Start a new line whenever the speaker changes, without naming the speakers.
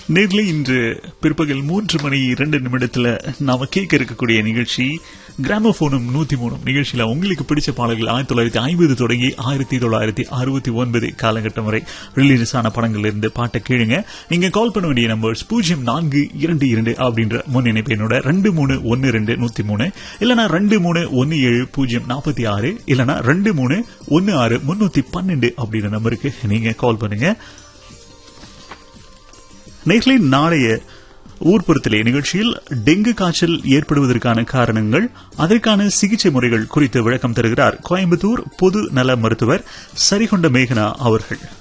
நேர்ல இன்று பிற்பகல் மூன்று மணி இரண்டு நிமிடத்துல நாம கேட்க இருக்கக்கூடிய நிகழ்ச்சி கிராமபோனும் நூத்தி மூணும் நிகழ்ச்சியில உங்களுக்கு பிடிச்ச பாடல்கள் ஆயிரத்தி தொள்ளாயிரத்தி ஐம்பது தொடங்கி ஆயிரத்தி தொள்ளாயிரத்தி அறுபத்தி ஒன்பது காலகட்டம் வரை ரிலீஸ் ஆன படங்கள்ல இருந்து பாட்டை கேளுங்க நீங்க கால் பண்ண வேண்டிய நம்பர்ஸ் பூஜ்ஜியம் நான்கு இரண்டு இரண்டு அப்படின்ற முன்னிணைப்பு என்னோட ரெண்டு மூணு ஒன்னு ரெண்டு நூத்தி மூணு இல்லனா ரெண்டு மூணு ஒன்னு ஏழு பூஜ்ஜியம் நாற்பத்தி ஆறு இல்லனா ரெண்டு மூணு ஒன்னு ஆறு முன்னூத்தி பன்னெண்டு அப்படின்ற நம்பருக்கு நீங்க கால் பண்ணுங்க நேர்களை நாளைய ஊர்ப்புறத்திலே நிகழ்ச்சியில் டெங்கு காய்ச்சல் ஏற்படுவதற்கான காரணங்கள் அதற்கான சிகிச்சை முறைகள் குறித்து விளக்கம் தருகிறார் கோயம்புத்தூர் பொது நல மருத்துவர் சரிகொண்ட மேகனா அவர்கள்